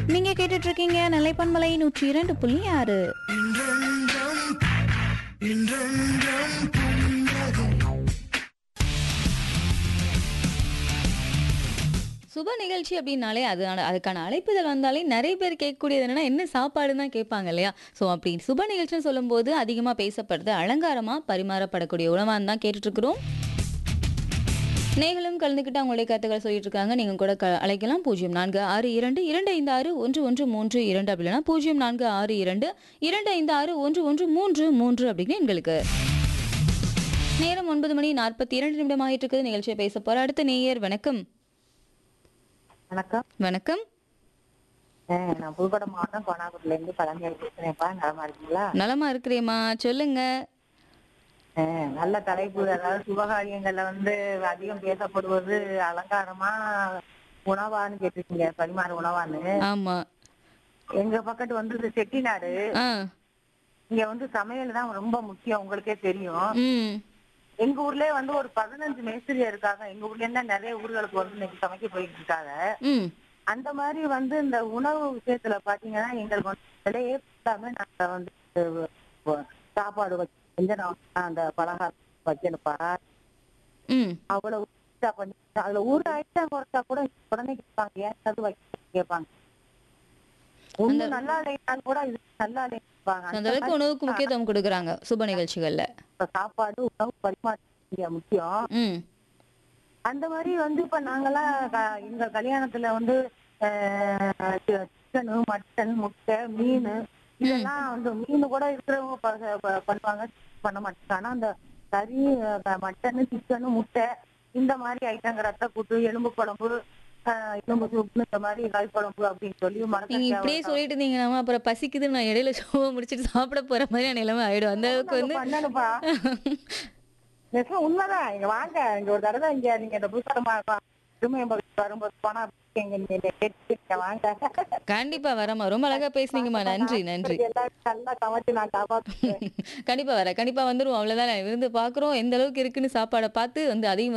நீங்க கேட்டுட்டு இருக்கீங்க நிலைப்பன்மலை நூற்றி இரண்டு புள்ளி ஆறு சுப நிகழ்ச்சி அப்படின்னாலே அது அதுக்கான அழைப்புதல் வந்தாலே நிறைய பேர் கேட்கக்கூடியது என்னன்னா என்ன சாப்பாடுன்னு தான் கேட்பாங்க இல்லையா ஸோ அப்படி சுப நிகழ்ச்சின்னு சொல்லும்போது அதிகமாக பேசப்படுறது அலங்காரமாக பரிமாறப்படக்கூடிய உணவான்னு தான் கேட்டுட்டு இருக்கிறோம் நேர்களும் கலந்துக்கிட்டு அவங்களுடைய கருத்துக்கள் சொல்லிட்டு இருக்காங்க நீங்கள் கூட க அழைக்கலாம் பூஜ்ஜியம் நான்கு ஆறு இரண்டு இரண்டு ஐந்து ஆறு ஒன்று ஒன்று மூன்று இரண்டு அப்படின்னா பூஜ்ஜியம் நான்கு ஆறு இரண்டு இரண்டு ஐந்து ஆறு ஒன்று ஒன்று மூன்று மூன்று அப்படின்னு எங்களுக்கு நேரம் ஒன்பது மணி நாற்பத்தி இரண்டு நிமிடம் ஆகிட்டு இருக்குது நிகழ்ச்சியை பேச போற அடுத்த நேயர் வணக்கம் வணக்கம் வணக்கம் அஹ் நான் புதுக்கோட்டை மாவட்டம் கோனாக்குடில இருந்து பழனியால் பேசுறேன்ப்பா நலமா இருக்கீங்களா நலமா இருக்கிறேம்மா சொல்லுங்க அஹ் நல்ல தலைப்பு அதாவது சுபகாரியங்கள்ல வந்து அதிகம் பேசப்படுவது அலங்காரமா உணவான்னு கேட்டிருக்கீங்க பரிமாற உணவான்னு ஆமா எங்க பக்கத்து வந்து இது செட்டிநாடு ஆ இங்க வந்து சமையல் தான் ரொம்ப முக்கியம் உங்களுக்கே தெரியும் ம் எங்க ஊர்லயே வந்து ஒரு பதினஞ்சு மேஸ்திரி இருக்காங்க எங்க ஊர்ல இருந்தா நிறைய ஊர்களுக்கு வந்து இன்னைக்கு சமைக்க போயிட்டு இருக்காங்க ம் அந்த மாதிரி வந்து இந்த உணவு விஷயத்துல பாத்தீங்கன்னா எங்களுக்கு வந்து விலையே இல்லாம நாங்க வந்து அஹ், சாப்பாடு வச்சு செஞ்சோம் அந்த பலகாரம் வைக்கணுப்பா ம் அவ்வளவு இதா பண்ணி அதுல ஒரு ஐட்டம் குறைச்சா கூட உடனே கேட்பாங்க ஏன் அது வைக்க கேட்பாங்க ஒண்ணு நல்லா இல்லைனாலும் கூட இது நல்லா இல்லைப்பாங்க அந்த அளவுக்கு உணவுக்கு முக்கியத்துவம் கொடுக்குறாங்க சுப நிகழ்ச்சிகள்ல சாப்பாடு உணவு பரிமாற்றம் முக்கியம் ம் அந்த மாதிரி வந்து இப்ப நாங்கெல்லாம் க- எங்க கல்யாணத்துல வந்து சிக்கனு மட்டன் முட்டை மீன் இதெல்லாம் வந்து மீன் கூட இருக்கிறவங்க ப- ப- பண்ணுவாங்க பண்ண மாட்டாங்க ஆனா அந்த கறி அஹ், மட்டனு சிக்கனு முட்டை இந்த மாதிரி ஐட்டம் ரத்த கூட்டு எலும்பு குழம்பு அஹ், எலும்பு சூப்பு இந்த மாதிரி காய் குழம்பு அப்படின்னு சொல்லி நீங்க மரக்கறிக்காய் இப்படியே சொல்லிட்டு இருந்தீங்கன்னா அப்புறம் பசிக்குது நான் இடையில ஷோவை முடிச்சிட்டு சாப்பிட போற மாதிரியான நிலைமை ஆயிடும் அந்த அளவுக்கு வந்து பண்ணணுப்பா நிஜம் உண்மைதான் இங்க வாங்க இங்க ஒரு தடவை இங்க நீங்க இந்த புதுசா திரும்ப வரும்போது போனா இங்க நீங்க கேட்டு இங்க வாங்க கண்டிப்பா வரமா ரொம்ப அழகா பேசுனீங்கம்மா நன்றி நன்றி எல்லாரும் நல்லா சமைச்சு நான் காப்பாத்துறேன் கண்டிப்பா வரேன் கண்டிப்பா வந்துருவோம் அவ்வளவுதான் இருந்து பாக்குறோம் எந்த அளவுக்கு இருக்குன்னு சாப்பாடை பார்த்து வந்து அதையும்